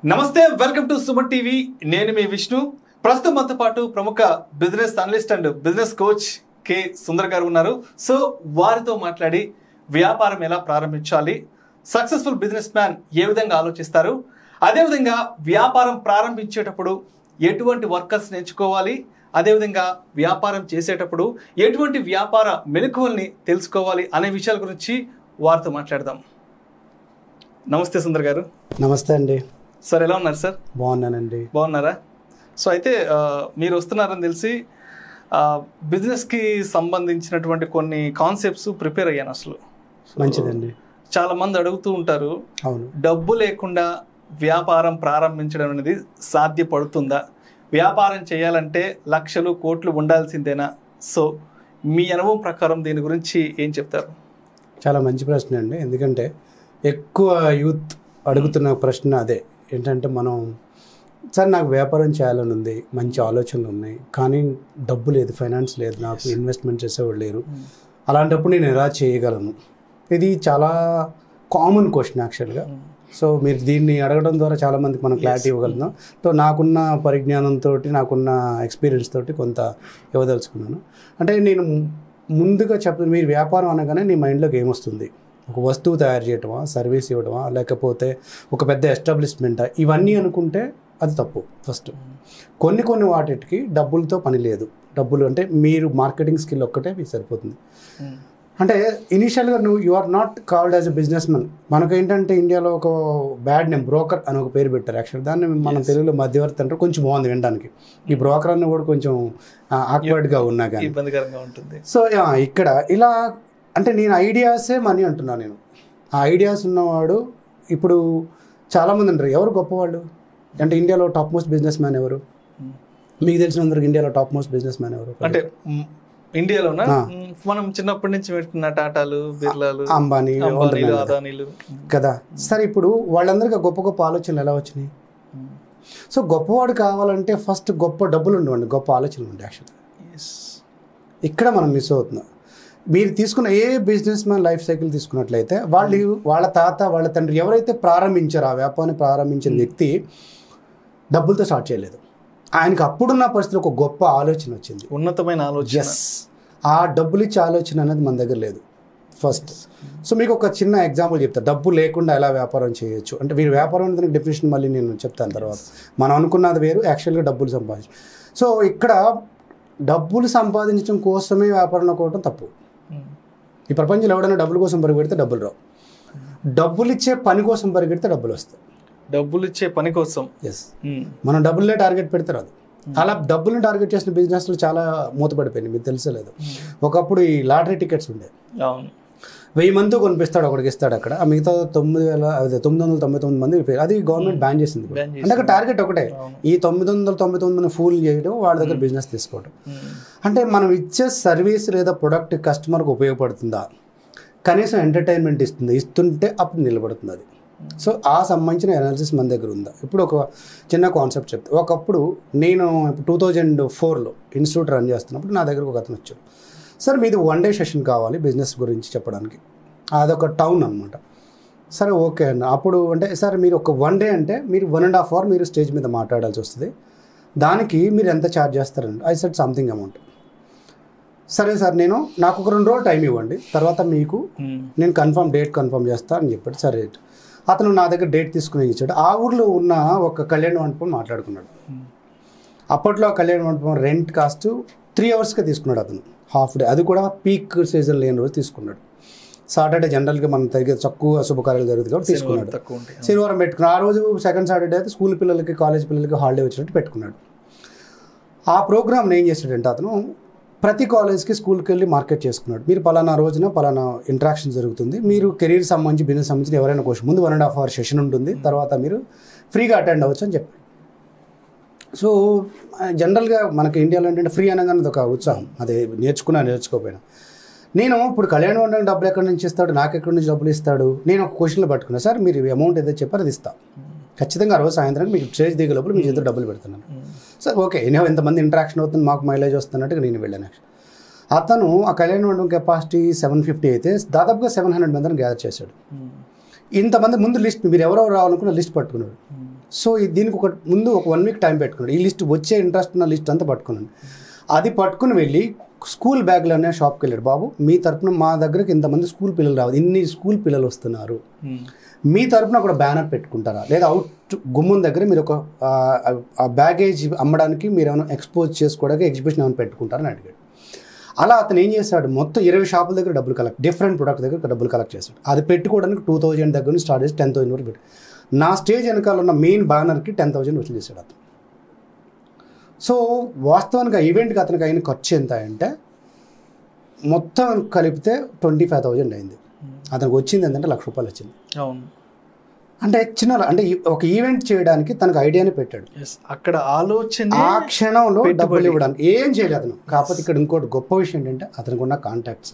నమస్తే welcome to Suman TV నేను మీ విష్ణు ప్రస్తుతం మనతో పాటు ప్రముఖ business analyst and business coach K Sundar గారు ఉన్నారు సో వారితో మాట్లాడి వ్యాపారం ఎలా ప్రారంభించాలి సక్సెస్ఫుల్ బిజినెస్ మ్యాన్ ఏ విధంగా ఆలోచిస్తారు అదేవిధంగా వ్యాపారం ప్రారంభించేటప్పుడు ఎటువంటి వర్కర్స్ ఎంచుకోవాలి అదేవిధంగా వ్యాపారం చేసేటప్పుడు ఎటువంటి వ్యాపార మెలకువల్ని తెలుసుకోవాలి అనే విషయాల గురించి వారితో మాట్లాడదాం నమస్తే సుందర్ గారు నమస్తే అండి సార్ ఎలా ఉన్నారు సార్ బాగున్నానండి బాగున్నారా సో అయితే ఆ, మీరు వస్తున్నారని తెలిసి ఆ, బిజినెస్కి సంబంధించినటువంటి కొన్ని కాన్సెప్ట్స్ ప్రిపేర్ అయ్యాను అసలు సో, మంచిదండి చాలా మంది అడుగుతూ ఉంటారు అవును డబ్బు లేకుండా వ్యాపారం ప్రారంభించడం అనేది సాధ్యపడుతుందా వ్యాపారం చేయాలంటే లక్షలు కోట్లు ఉండాల్సిందేనా సో మీ అనుభవం ప్రకారం దీని గురించి ఏం చెప్తారు చాలా మంచి ప్రశ్న అండి ఎందుకంటే ఎక్కువ యూత్ అడుగుతున్న ప్రశ్న అదే ఏంటంటే మనం సార్ నాకు వ్యాపారం చేయాలని ఉంది మంచి ఆలోచనలు ఉన్నాయి కానీ డబ్బు లేదు ఫైనాన్స్ లేదు నాకు ఇన్వెస్ట్మెంట్ చేసేవాళ్ళు లేరు అలాంటప్పుడు నేను ఎలా చేయగలను ఇది చాలా కామన్ క్వశ్చన్ యాక్చువల్గా సో మీరు దీన్ని అడగడం ద్వారా చాలా మందికి మనం క్లారిటీ ఇవ్వగలుగుతాం సో నాకున్న పరిజ్ఞానంతో నాకున్న ఎక్స్పీరియన్స్ తోటి కొంత ఇవ్వదలుచుకున్నాను అంటే నేను ముందుగా చెప్తాను మీరు వ్యాపారం అనగానే నీ మైండ్లోకి ఏమొస్తుంది ఒక వస్తువు తయారు చేయటమా సర్వీస్ ఇవ్వడమా లేకపోతే ఒక పెద్ద ఎస్టాబ్లిష్మెంటా ఇవన్నీ అనుకుంటే అది తప్పు ఫస్ట్ కొన్ని కొన్ని వాటికి డబ్బులతో పని లేదు డబ్బులు అంటే మీరు మార్కెటింగ్ స్కిల్ ఒక్కటే మీకు సరిపోతుంది అంటే ఇనీషియల్గా నువ్వు you are not called as a businessman మనకేంటంటే ఇండియాలో ఒక బ్యాడ్ నేమ్ బ్రోకర్ అని ఒక పేరు పెట్టారు యాక్చువల్ దాన్ని మనం Yes. తెలుగులో మధ్యవర్తి అంటే కొంచెం బాగుంది వినడానికి ఈ బ్రోకర్ అన్న కూడా కొంచెం ఆక్వర్డ్గా ఉన్నా కానీ ఇబ్బందికరంగా ఉంటుంది సో యా, ఇక్కడ ఇలా అంటే నేను ఐడియాసే మనీ అంటున్నాను నేను ఆ ఐడియాస్ ఉన్నవాడు ఇప్పుడు చాలామంది అంటారు ఎవరు గొప్పవాళ్ళు అంటే ఇండియాలో టాప్ మోస్ట్ బిజినెస్ మ్యాన్ ఎవరు మీకు తెలిసినందరికి ఇండియాలో టాప్ మోస్ట్ బిజినెస్ మ్యాన్ ఎవరు అంటే మ్, ఇండియాలోనా ఆ. మ్, మనం చిన్నప్పటి నుంచి పెట్టుకున్న టాటాలు బిర్లాలు అంబానీ అంబానీలు ఉంటున్నారు కదా. అదానీలు కదా సరే ఇప్పుడు వాళ్ళందరికీ ఆ గొప్ప గొప్ప ఆలోచనలు ఎలా వచ్చినాయి సో గొప్పవాడు కావాలంటే ఫస్ట్ గొప్ప డబ్బులు ఉండవండి గొప్ప ఆలోచనలు ఉండే యాక్చువల్ Yes. ఇక్కడ మనం మిస్ అవుతున్నాం మీరు తీసుకున్న ఏ బిజినెస్ మ్యాన్ లైఫ్ సైకిల్ తీసుకున్నట్లయితే వాళ్ళు వాళ్ళ తాత వాళ్ళ తండ్రి ఎవరైతే ప్రారంభించారో ఆ వ్యాపారాన్ని ప్రారంభించిన వ్యక్తి డబ్బులతో స్టార్ట్ చేయలేదు ఆయనకి అప్పుడున్న పరిస్థితిలో ఒక గొప్ప ఆలోచన వచ్చింది ఉన్నతమైన ఆలోచన ఎస్ ఆ డబ్బులు ఇచ్చే ఆలోచన అనేది మన దగ్గర లేదు ఫస్ట్ సో మీకు ఒక చిన్న ఎగ్జాంపుల్ చెప్తా డబ్బు లేకుండా ఎలా వ్యాపారం చేయొచ్చు అంటే మీరు వ్యాపారం అనేది డెఫినేషన్ మళ్ళీ నేను చెప్తాను తర్వాత మనం అనుకున్నది వేరు యాక్చువల్గా డబ్బులు సంపాదించు సో ఇక్కడ డబ్బులు సంపాదించడం కోసమే వ్యాపారం అనుకోవడం తప్పు మ్, ఈ ప్రపంచంలో ఎవడైనా డబ్బుల కోసం పరిగెడితే డబ్బులు రావు డబ్బులు ఇచ్చే పని కోసం పరిగెడితే డబ్బులు వస్తాయి డబ్బులు ఇచ్చే పని కోసం ఎస్ మ్, మనం డబ్బులే టార్గెట్ పెడితే రాదు అలా డబ్బుల్ని టార్గెట్ చేసిన బిజినెస్లు చాలా మూతపడిపోయినాయి మీకు తెలుసలేదు ఒకప్పుడు ఈ లాటరీ టికెట్స్ ఉండే అవును వెయ్యి మంది కొనిపిస్తాడు ఒకడికి ఇస్తాడు అక్కడ ఆ మిగతా తొమ్మిది వేల అదే తొమ్మిది వందల తొంభై తొమ్మిది మంది పేరు అది గవర్నమెంట్ బ్యాన్ చేసింది కూడా. Ban అంటే అక్కడ టార్గెట్ ఒకటే అవును. ఈ తొమ్మిది వందల తొంభై తొమ్మిది మంది ఫూల్ చేయడం వాళ్ళ దగ్గర బిజినెస్ తీసుకోవడం మ్, అంటే మనం ఇచ్చే సర్వీస్ లేదా ప్రొడక్ట్ కస్టమర్కి ఉపయోగపడుతుందా కనీసం ఎంటర్టైన్మెంట్ ఇస్తుంది ఇస్తుంటే అప్పుడు నిలబడుతుంది అది సో ఆ సంబంధించిన అనాలిసిస్ మన దగ్గర ఉందా ఇప్పుడు ఒక చిన్న కాన్సెప్ట్ చెప్తా ఒకప్పుడు నేను టూ థౌజండ్ ఫోర్లో ఇన్స్టిట్యూట్ రన్ చేస్తున్నప్పుడు నా దగ్గరకు ఒక అతను వచ్చాడు సార్ మీది వన్ డే సెషన్ కావాలి బిజినెస్ గురించి చెప్పడానికి అదొక టౌన్ అనమాట సరే ఓకే అన్న అప్పుడు అంటే సార్ మీరు ఒక వన్ డే అంటే మీరు వన్ అండ్ హాఫ్ అవర్ మీరు స్టేజ్ మీద మాట్లాడాల్సి వస్తుంది దానికి మీరు ఎంత ఛార్జ్ చేస్తారండి ఐ సెట్ సంథింగ్ అమౌంట్ సరే సార్ నేను నాకు ఒక రెండు రోజులు టైం ఇవ్వండి తర్వాత మీకు మ్, నేను కన్ఫర్మ్ డేట్ కన్ఫర్మ్ చేస్తా అని చెప్పాడు సరే అతను నా దగ్గర డేట్ తీసుకుని ఇచ్చాడు ఆ ఊర్లో ఉన్న ఒక కళ్యాణ మండపం మాట్లాడుకున్నాడు మ్, అప్పట్లో ఆ కళ్యాణ మండపం రెంట్ కాస్ట్ త్రీ అవర్స్కే తీసుకున్నాడు అతను హాఫ్ డే అది కూడా పీక్ సీజన్ లేని రోజు తీసుకున్నాడు సాటర్డే జనరల్గా మన దగ్గర తక్కువ శుభకార్యాలు జరుగుతుంది కాబట్టి శనివారం తీసుకున్నాడు తక్కువ ఉంటాయి శనివారం పెట్టుకున్నాడు ఆ రోజు సెకండ్ సాటర్డే అయితే స్కూల్ పిల్లలకి కాలేజ్ పిల్లలకి హాలిడే వచ్చినట్టు పెట్టుకున్నాడు ఆ ప్రోగ్రామ్ని ఏం చేశాడంటే అతను ప్రతి కాలేజ్కి స్కూల్కి వెళ్ళి మార్కెట్ చేసుకున్నాడు మీరు పలానా రోజున పలానా ఇంట్రాక్షన్ జరుగుతుంది మీరు కెరీర్ సంబంధించి బిజినెస్ సంబంధించి ఎవరైనా క్వశ్చన్ ముందు one and half hour session ఉంటుంది తర్వాత మీరు ఫ్రీగా అటెండ్ అవ్వచ్చు అని చెప్పాడు సో జనరల్గా మనకి ఇండియాలో ఏంటంటే ఫ్రీ అనగానే అది ఒక ఉత్సాహం అదే నేర్చుకున్నా నేర్చుకోకపోయినా నేను ఇప్పుడు కళ్యాణ మండపం డబ్బులు ఎక్కడి నుంచి ఇస్తాడు నాకు ఎక్కడి నుంచి డబ్బులు ఇస్తాడు నేను ఒక క్వశ్చన్లో పట్టుకున్నా సార్ మీరు అమౌంట్ ఏదో చెప్పారు అది ఇస్తా ఖచ్చితంగా ఆ రోజు సాయంత్రం మీకు స్టేజ్ దిగే లోపల మీ చేతిలో డబ్బులు పెడుతున్నాను సార్ ఓకే ఎన్నో ఎంతమంది ఇంటరాక్షన్ అవుతుంది మాకు మైలేజ్ వస్తున్నట్టుగా నేను వెళ్ళాను అతను ఆ కళ్యాణ మండపం కెపాసిటీ సెవెన్ ఫిఫ్టీ అయితే దాదాపుగా సెవెన్ హండ్రెడ్ మందిని గ్యాదర్ చేశాడు ఇంతమంది ముందు లిస్ట్ మీరు ఎవరెవరు రావాలనుకున్న లిస్ట్ పట్టుకున్నాడు సో ఈ- దీనికి ఒక ముందు ఒక వన్ వీక్ టైం పెట్టుకున్నాడు ఈ లిస్ట్ వచ్చే ఇంట్రెస్ట్ ఉన్న లిస్ట్ అంతా పట్టుకున్నాను అది పట్టుకుని వెళ్ళి స్కూల్ బ్యాగ్లోనే షాప్కి వెళ్ళాడు బాబు మీ తరపున మా దగ్గరకు ఇంతమంది స్కూల్ పిల్లలు రావాలి ఇన్ని స్కూల్ పిల్లలు వస్తున్నారు మీ తరపున ఒక బ్యానర్ పెట్టుకుంటారా లేదా అవుట్ గుమ్మం దగ్గర మీరు ఒక ఆ, ఆ బ్యాగేజ్ అమ్మడానికి మీరు ఏమైనా ఎక్స్పోజ్ చేసుకోవడానికి ఎగ్జిబిషన్ ఏమైనా పెట్టుకుంటారని అడిగాడు అలా అతను ఏం చేశాడు మొత్తం ఇరవై షాపుల దగ్గర డబ్బులు కలెక్ట్ డిఫరెంట్ ప్రొడక్ట్ దగ్గర డబ్బులు కలెక్ట్ చేశాడు అది పెట్టుకోవడానికి టూ థౌజండ్ దగ్గర నుంచి స్టార్ట్ చేసి టెన్ థౌసండ్ వరకు పెట్టాడు నా స్టేజ్ వెనకాల ఉన్న మెయిన్ బ్యానర్కి టెన్ థౌసండ్ వసూలు చేశాడు అతను సో వాస్తవానికి ఆ ఈవెంట్కి అతనికి అయిన ఖర్చు ఎంత అంటే మొత్తం కలిపితే ట్వంటీ ఫైవ్ థౌజండ్ అయింది అతనికి వచ్చింది ఏంటంటే లక్ష రూపాయలు వచ్చింది అవును అంటే చిన్న అంటే ఈ- ఒక ఈవెంట్ చేయడానికి తనకు ఐడియానే పెట్టాడు ఎస్ అక్కడ ఆలోచన ఆ క్షణంలో పెట్టుబడి. డబ్బులు ఇవ్వడానికి ఏం చేయలేదు అతను కాకపోతే ఇక్కడ ఇంకోటి గొప్ప విషయం ఏంటంటే అతనికి ఉన్న కాంటాక్ట్స్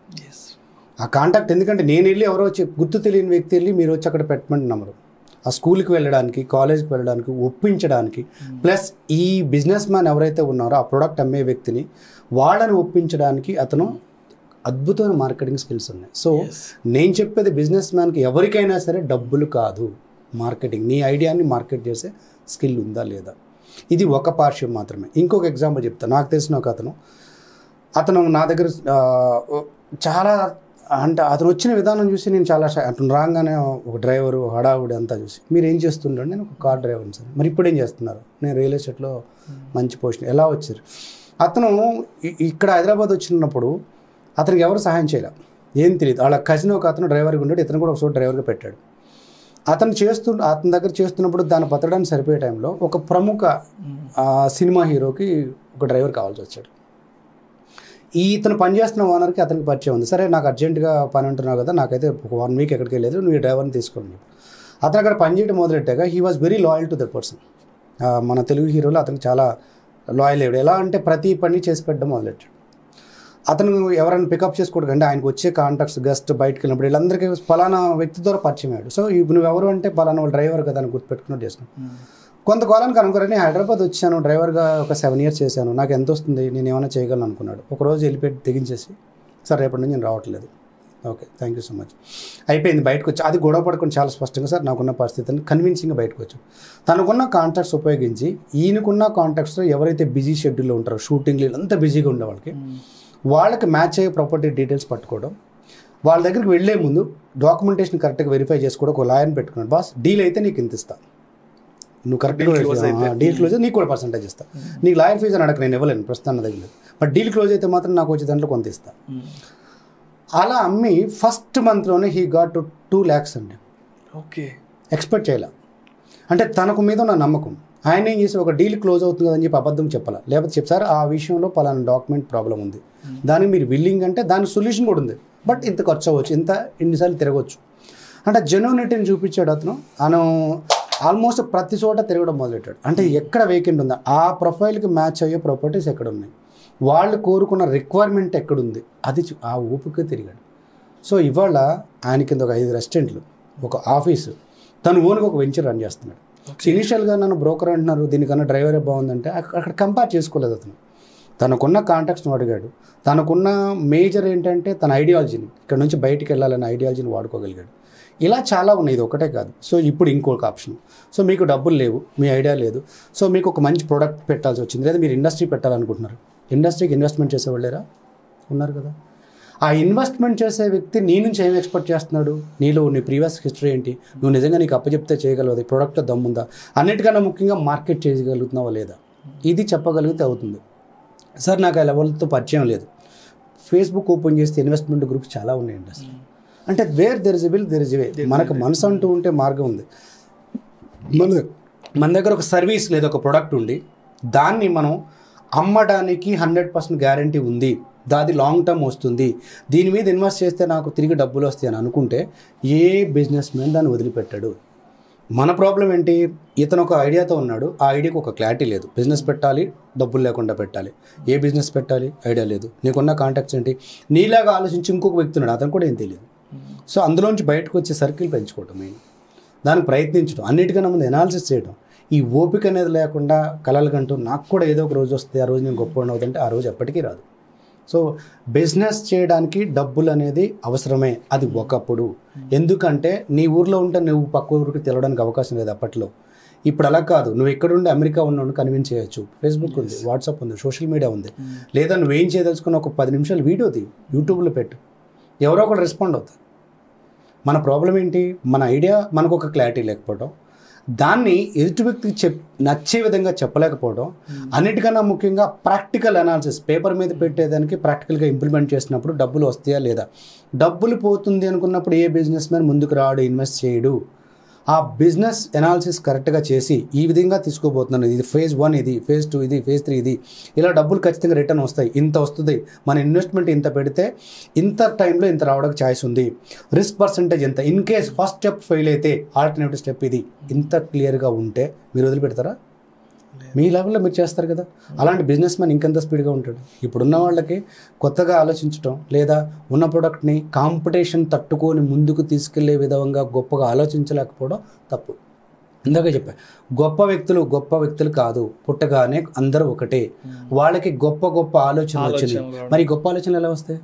ఆ కాంటాక్ట్ ఎందుకంటే నేను వెళ్ళి ఎవరో వచ్చి గుర్తు తెలియని వ్యక్తి వెళ్ళి మీరు వచ్చి అక్కడ పెట్టమని నమ్మరు ఆ స్కూల్కి వెళ్ళడానికి కాలేజ్కి వెళ్ళడానికి ఒప్పించడానికి ప్లస్ ఈ బిజినెస్ మ్యాన్ ఎవరైతే ఉన్నారో ఆ ప్రోడక్ట్ అమ్మే వ్యక్తిని వాళ్ళని ఒప్పించడానికి అతను అద్భుతమైన మార్కెటింగ్ స్కిల్స్ ఉన్నాయి సో నేను చెప్పేది బిజినెస్ మ్యాన్కి ఎవరికైనా సరే డబ్బులు కాదు మార్కెటింగ్ నీ ఐడియాని మార్కెట్ చేసే స్కిల్ ఉందా లేదా ఇది ఒక పార్శ్వం మాత్రమే ఇంకొక ఎగ్జాంపుల్ చెప్తాను నాకు తెలిసిన ఒక అతను అతను నా దగ్గర ఆ, చాలా అంటే అతను వచ్చిన విధానం చూసి నేను చాలా షా- అతను రాగానే ఒక డ్రైవరు హడావుడి అంతా చూసి మీరు ఏం చేస్తుంటారు నేను ఒక కార్ డ్రైవర్ని సార్ మరి ఇప్పుడు ఏం చేస్తున్నారు నేను రియల్ ఎస్టేట్లో మంచి పొజిషన్ ఎలా వచ్చారు అతను ఇ- ఇక్కడ హైదరాబాద్ వచ్చినప్పుడు అతనికి ఎవరు సహాయం చేయలే ఏం తెలియదు వాళ్ళ కజిన్ ఒక అతను డ్రైవర్గా ఉన్నాడు ఇతను కూడా ఒక చోట డ్రైవర్గా పెట్టాడు అతను చేస్తూ అతని దగ్గర చేస్తున్నప్పుడు దాన్ని బతకడానికి సరిపోయే టైంలో ఒక ప్రముఖ ఆ, సినిమా హీరోకి ఒక డ్రైవర్ కావాల్సి వచ్చాడు ఈ ఇతను పనిచేస్తున్న ఓనర్కి అతనికి పరిచయం ఉంది సరే నాకు అర్జెంటుగా పని ఉంటున్నావు కదా నాకైతే ఒక వన్ వీక్ ఎక్కడికి వెళ్ళలేదు నువ్వు ఈ డ్రైవర్ని తీసుకోండి అతను అక్కడ పనిచేయడం మొదలెట్టాక he was very loyal to that person మన తెలుగు హీరోలు అతనికి చాలా లాయల్ అయ్యాడు ఎలా అంటే ప్రతి పని చేసి పెట్టడం మొదలెట్టాడు అతను ఎవరైనా పికప్ చేసుకోవడం అంటే ఆయనకు వచ్చే కాంటాక్ట్స్ గెస్ట్ బయటకు వెళ్ళినప్పుడు వీళ్ళందరికీ పలానా వ్యక్తి ద్వారా పరిచయం అయ్యాడు సో ఇప్పుడు నువ్వు ఎవరు అంటే పలానా వాళ్ళు డ్రైవర్ కదా అని గుర్తుపెట్టుకున్నట్టు చేసుకున్నాను కొంతకాలానికి అనుకోరని హైదరాబాద్ వచ్చాను డ్రైవర్గా ఒక సెవెన్ ఇయర్స్ చేశాను నాకు ఎంత వస్తుంది నేను ఏమైనా చేయగలను అనుకున్నాడు ఒక రోజు వెళ్ళిపోయి తెగించేసి సార్ రేపటి నుంచి నేను రావట్లేదు okay thank you so much అయిపోయింది బయటకు వచ్చి అది గొడవ పడుకొని చాలా స్పష్టంగా సార్ నాకున్న పరిస్థితిని కన్విన్సింగ్గా బయటకు వచ్చాం తనకున్న కాంటాక్ట్స్ ఉపయోగించి ఈయనకున్న కాంటాక్ట్స్లో ఎవరైతే బిజీ షెడ్యూల్లో ఉంటారో షూటింగ్లు అంతా బిజీగా ఉండే వాళ్ళకి వాళ్ళకి మ్యాచ్ అయ్యే ప్రాపర్టీ డీటెయిల్స్ పట్టుకోవడం వాళ్ళ దగ్గరికి వెళ్ళే ముందు డాక్యుమెంటేషన్ కరెక్ట్గా వెరిఫై చేసుకోవడం ఒక లాయర్ని పెట్టుకున్నాడు బాస్ డీల్ అయితే నీకు ఇంత ఇస్తా నువ్వు కరెక్ట్గా Deal close అయితే. డీల్ క్లోజ్ నీకు కూడా పర్సంటేజ్ ఇస్తా నీకు లాయర్ ఫీజు అని అడగ నేను ఇవ్వలేను ప్రస్తుతం నా దగ్గర లేదు. బట్ డీల్ క్లోజ్ అయితే మాత్రం నాకు వచ్చే దాంట్లో కొంత ఇస్తా అలా అమ్మి ఫస్ట్ మంత్లోనే he got to two lakhs అండి ఓకే ఎక్స్పెక్ట్ చేయాల అంటే తనకు మీద ఉన్న నమ్మకం ఆయన ఏం చేసి ఒక డీల్ క్లోజ్ అవుతుంది కదని చెప్పి అబద్ధం చెప్పాలా లేకపోతే చెప్తారు ఆ విషయంలో పలానా డాక్యుమెంట్ ప్రాబ్లం ఉంది దానికి మీరు విల్లింగ్ అంటే దానికి సొల్యూషన్ కూడా ఉంది బట్ ఇంత ఖర్చు అవ్వచ్చు ఇంత ఇన్నిసార్లు తిరగవచ్చు అంటే జెన్యునిటీని చూపించాడు అతను అను ఆల్మోస్ట్ ప్రతి చోట తిరగడం మొదలెట్టాడు అంటే ఎక్కడ వేకెంట్ ఉందా ఆ ప్రొఫైల్కి మ్యాచ్ అయ్యే ప్రాపర్టీస్ ఎక్కడ ఉన్నాయి వాళ్ళు కోరుకున్న రిక్వైర్మెంట్ ఎక్కడుంది అది చూ- ఆ ఊపిక తిరిగాడు సో ఇవాళ ఆయన కింద ఒక ఐదు రెస్టారెంట్లు ఒక ఆఫీసు తను ఓన్గా ఒక వెంచర్ రన్ చేస్తున్నాడు సో ఇనిషియల్గా నన్ను బ్రోకర్ అంటున్నారు దీనికన్నా డ్రైవరే బాగుందంటే అక్కడ అక్కడ కంపేర్ చేసుకోలేదు అతను తనకున్న కాంటాక్ట్స్ను అడిగాడు తనకున్న మేజర్ ఏంటంటే తన ఐడియాలజీని ఇక్కడ నుంచి బయటికి వెళ్ళాలనే ఐడియాలజీని వాడుకోగలిగాడు ఇలా చాలా ఉన్నాయి ఇది ఒకటే కాదు సో ఇప్పుడు ఇంకొక ఆప్షన్ సో మీకు డబ్బులు లేవు మీ ఐడియా లేదు సో మీకు ఒక మంచి ప్రోడక్ట్ పెట్టాల్సి వచ్చింది లేదా మీరు ఇండస్ట్రీ పెట్టాలనుకుంటున్నారు ఇండస్ట్రీకి ఇన్వెస్ట్మెంట్ చేసేవాళ్ళు లేరా ఉన్నారు కదా ఆ ఇన్వెస్ట్మెంట్ చేసే వ్యక్తి నీ నుంచి ఏం ఎక్స్పెక్ట్ చేస్తున్నాడు నీలో నీ ప్రీవియస్ హిస్టరీ ఏంటి నువ్వు నిజంగా నీకు అప్పచెప్తే చేయగలవు ప్రోడక్ట్లో దమ్ముందా అన్నిటికన్నా ముఖ్యంగా మార్కెట్ చేయగలుగుతున్నావా లేదా ఇది చెప్పగలిగితే అవుతుంది సార్ నాకు ఆ లెవెల్తో పరిచయం లేదు ఫేస్బుక్ ఓపెన్ చేస్తే ఇన్వెస్ట్మెంట్ గ్రూప్స్ చాలా ఉన్నాయండి అసలు అంటే where there is will there is way మనకు మనసు అంటూ ఉంటే మార్గం ఉంది మన మన దగ్గర ఒక సర్వీస్ లేదా ఒక ప్రోడక్ట్ ఉండి దాన్ని మనం అమ్మడానికి హండ్రెడ్ పర్సెంట్ గ్యారంటీ ఉంది దాది లాంగ్ టర్మ్ వస్తుంది దీని మీద ఇన్వెస్ట్ చేస్తే నాకు తిరిగి డబ్బులు వస్తాయి అని అనుకుంటే ఏ బిజినెస్ మ్యాన్ దాన్ని వదిలిపెట్టాడు మన ప్రాబ్లం ఏంటి ఇతను ఒక ఐడియాతో ఉన్నాడు ఆ ఐడియాకి ఒక క్లారిటీ లేదు బిజినెస్ పెట్టాలి డబ్బులు లేకుండా పెట్టాలి ఏ బిజినెస్ పెట్టాలి ఐడియా లేదు నీకున్న కాంటాక్ట్స్ ఏంటి నీలాగా ఆలోచించి ఇంకొక వ్యక్తి ఉన్నాడు అతను కూడా ఏం తెలియదు సో అందులోంచి బయటకు వచ్చే సర్కిల్ పెంచుకోవటం మెయిన్ దానికి ప్రయత్నించడం అన్నిటికన్నా ముందు ఎనాలిసిస్ చేయడం ఈ ఓపిక అనేది లేకుండా కలలు కంటూ నాకు కూడా ఏదో ఒక రోజు వస్తుంది ఆ రోజు నేను గొప్ప అవుతుంటే ఆ రోజు ఎప్పటికీ రాదు సో బిజినెస్ చేయడానికి డబ్బులు అనేది అవసరమే అది ఒకప్పుడు ఎందుకంటే నీ ఊర్లో ఉంటే నువ్వు పక్క ఊరికి తెలవడానికి అవకాశం లేదు అప్పట్లో ఇప్పుడు అలా కాదు నువ్వు ఎక్కడుండి అమెరికా ఉన్నావు కన్విన్స్ చేయొచ్చు ఫేస్బుక్ ఉంది వాట్సాప్ ఉంది సోషల్ మీడియా ఉంది లేదా నువ్వు ఏం చేయదలుచుకున్న ఒక పది నిమిషాలు వీడియో తీ యూట్యూబ్లో పెట్టు ఎవరో ఒకరు రెస్పాండ్ అవుతారు మన ప్రాబ్లం ఏంటి మన ఐడియా మనకు ఒక క్లారిటీ లేకపోవడం దాన్ని ఎదుటి వ్యక్తికి చెప్ నచ్చే విధంగా చెప్పలేకపోవడం అన్నిటికన్నా ముఖ్యంగా ప్రాక్టికల్ అనాలిసిస్ పేపర్ మీద పెట్టేదానికి ప్రాక్టికల్గా ఇంప్లిమెంట్ చేసినప్పుడు డబ్బులు వస్తాయా లేదా డబ్బులు పోతుంది అనుకున్నప్పుడు ఏ బిజినెస్ మ్యాన్ ముందుకు రాడు ఇన్వెస్ట్ చేయడు ఆ బిజినెస్ అనాలిసిస్ కరెక్ట్గా చేసి ఈ విధంగా తీసుకోబోతున్నాను ఇది ఫేజ్ వన్ ఇది ఫేజ్ టూ ఇది ఫేజ్ త్రీ ఇది ఇలా డబ్బులు ఖచ్చితంగా రిటర్న్ వస్తాయి ఇంత వస్తుంది మన ఇన్వెస్ట్మెంట్ ఇంత పెడితే ఇంత టైంలో ఇంత రావడానికి ఛాయిస్ ఉంది రిస్క్ పర్సంటేజ్ ఎంత in case first step fail అయితే ఆల్టర్నేటివ్ స్టెప్ ఇది ఇంత క్లియర్గా ఉంటే మీరు వదిలిపెడతారా మీ లెవెల్లో మీరు చేస్తారు కదా అలాంటి బిజినెస్ మ్యాన్ ఇంకెంత స్పీడ్గా ఉంటాడు ఇప్పుడున్న వాళ్ళకి కొత్తగా ఆలోచించడం లేదా ఉన్న ప్రోడక్ట్ని కాంపిటీషన్ తట్టుకొని ముందుకు తీసుకెళ్లే విధంగా గొప్పగా ఆలోచించలేకపోవడం తప్పు ఇందాక చెప్పా గొప్ప వ్యక్తులు గొప్ప వ్యక్తులు కాదు పుట్టగానే అందరూ ఒకటే వాళ్ళకి గొప్ప గొప్ప ఆలోచన వచ్చింది ఆలోచనలు మరి గొప్ప ఆలోచనలు ఎలా వస్తాయి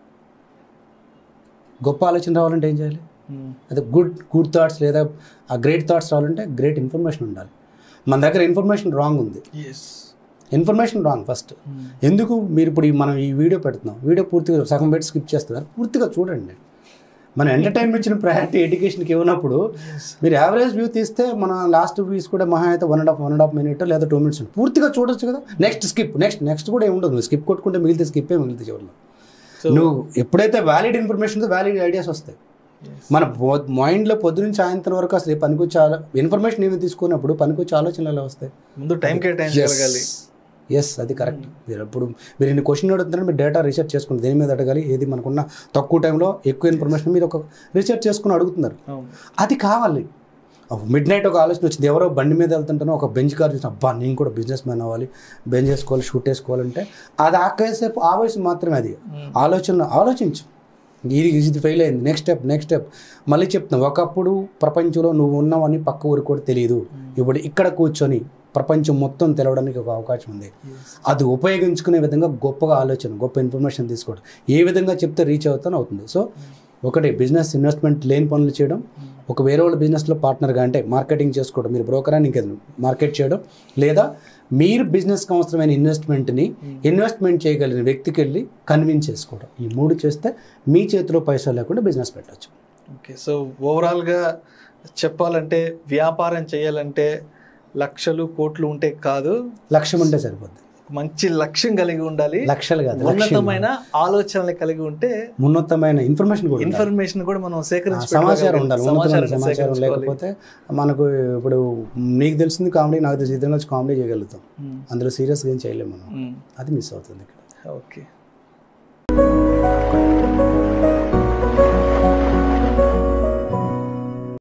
గొప్ప ఆలోచన రావాలంటే ఏం చేయాలి అదే గుడ్ గుడ్ థాట్స్ లేదా ఆ గ్రేట్ థాట్స్ రావాలంటే గ్రేట్ ఇన్ఫర్మేషన్ ఉండాలి మన దగ్గర ఇన్ఫర్మేషన్ రాంగ్ ఉంది ఎస్ ఇన్ఫర్మేషన్ రాంగ్ ఫస్ట్ ఎందుకు మీరు ఇప్పుడు ఈ- మనం ఈ వీడియో పెడుతున్నాం వీడియో పూర్తిగా సగం పెట్టి స్కిప్ చేస్తున్నారు పూర్తిగా చూడండి మన ఎంటర్టైన్మెంట్ ఇచ్చిన ప్రయారిటీ ఎడ్యుకేషన్కి ఇవ్వనప్పుడు మీరు యావరేజ్ వ్యూ తీస్తే మన లాస్ట్ వ్యూస్ కూడా మహా అయితే one and half one and half minute లేదా టూ మినిట్స్ పూర్తిగా చూడొచ్చు కదా నెక్స్ట్ స్కిప్ నెక్స్ట్ నెక్స్ట్ కూడా ఏమి ఉండదు నువ్వు స్కిప్ కొట్టుకుంటే మిగిలితే స్కిప్పే మిగిలితే చివరిలో సో నువ్వు ఎప్పుడైతే వ్యాలిడ్ ఇన్ఫర్మేషన్ ఉందో వ్యాలిడ్ ఐడియాస్ వస్తాయి మన పొ- మైండ్లో పొద్దునుంచి సాయంత్రం వరకు అసలు పనికొచ్చే ఆలో ఇన్ఫర్మేషన్ ఏమి తీసుకున్నప్పుడు పనికొచ్చే ఆలోచనలు ఎలా వస్తాయి ముందు టైం కేటాయించగలగాలి ఎస్ అది కరెక్ట్ మీరు ఎప్పుడు మీరు ఇన్ని క్వశ్చన్ అడుగుతున్నారంటే మీరు డేటా రీసెర్చ్ చేసుకుని దేని మీద అడగాలి ఏది మనకున్న తక్కువ టైంలో ఎక్కువ ఇన్ఫర్మేషన్ మీరు ఒక రీసెర్చ్ చేసుకుని అడుగుతున్నారు అవును అది కావాలి మిడ్ నైట్ ఒక ఆలోచన వచ్చింది ఎవరో బండి మీద వెళ్తుంటానో ఒక బెంచ్ కార్ చూసిన అబ్బా నేను కూడా బిజినెస్ మ్యాన్ అవ్వాలి బెంచ్ వేసుకోవాలి షూట్ వేసుకోవాలంటే అది ఆకేసేపు ఆవేశం మాత్రమే అది ఆలోచన ఆలోచించు ఇది ఇది ఫెయిల్ అయింది నెక్స్ట్ స్టెప్ నెక్స్ట్ స్టెప్ మళ్ళీ చెప్తున్నా ఒకప్పుడు ప్రపంచంలో నువ్వు ఉన్నావని పక్క ఊరికి కూడా తెలియదు ఇప్పుడు ఇక్కడ కూర్చొని ప్రపంచం మొత్తం తెలవడానికి ఒక అవకాశం ఉంది అది ఉపయోగించుకునే విధంగా గొప్పగా ఆలోచన గొప్ప ఇన్ఫర్మేషన్ తీసుకోవడం ఏ విధంగా చెప్తే రీచ్ అవుతానో అవుతుంది సో ఒకటి బిజినెస్ ఇన్వెస్ట్మెంట్ లేని పనులు చేయడం ఒక వేరే వాళ్ళ బిజినెస్లో పార్ట్నర్గా అంటే మార్కెటింగ్ చేసుకోవడం మీరు బ్రోకర్ అని ఇంకేదో మార్కెట్ చేయడం లేదా మీరు బిజినెస్కి అవసరమైన ఇన్వెస్ట్మెంట్ని ఇన్వెస్ట్మెంట్ చేయగలిగిన వ్యక్తికి వెళ్ళి కన్విన్స్ చేసుకోవడం ఈ మూడు చేస్తే మీ చేతిలో పైసలు లేకుండా బిజినెస్ పెట్టచ్చు ఓకే సో ఓవరాల్గా చెప్పాలంటే వ్యాపారం చేయాలంటే లక్షలు కోట్లు ఉంటే కాదు లక్ష్యం ఉంటే సరిపోద్ది మంచి లక్ష్యం కలిగి ఉండాలి లక్షలు కాదు లక్ష్యం. ఉన్నతమైన ఆలోచనలు కలిగి ఉంటే ఉన్నతమైన ఇన్ఫర్మేషన్ కూడా ఉండాలి. ఇన్ఫర్మేషన్ కూడా మనం ఆ, సేకరించి సమాచారం ఉండాలి ఉన్నతమైన సమాచారం సమాచారం సేకరించుకోవాలి. లేకపోతే మనకు ఇప్పుడు నీకు తెలిసింది కామెడీ నాకు తెలిసి ఇద్దరు వచ్చి కామెడీ చేయగలుగుతాం ఉమ్, అందులో సీరియస్గా ఏం చేయలేము మనం ఉమ్, అది మిస్ అవుతుంది ఇక్కడ ఓకే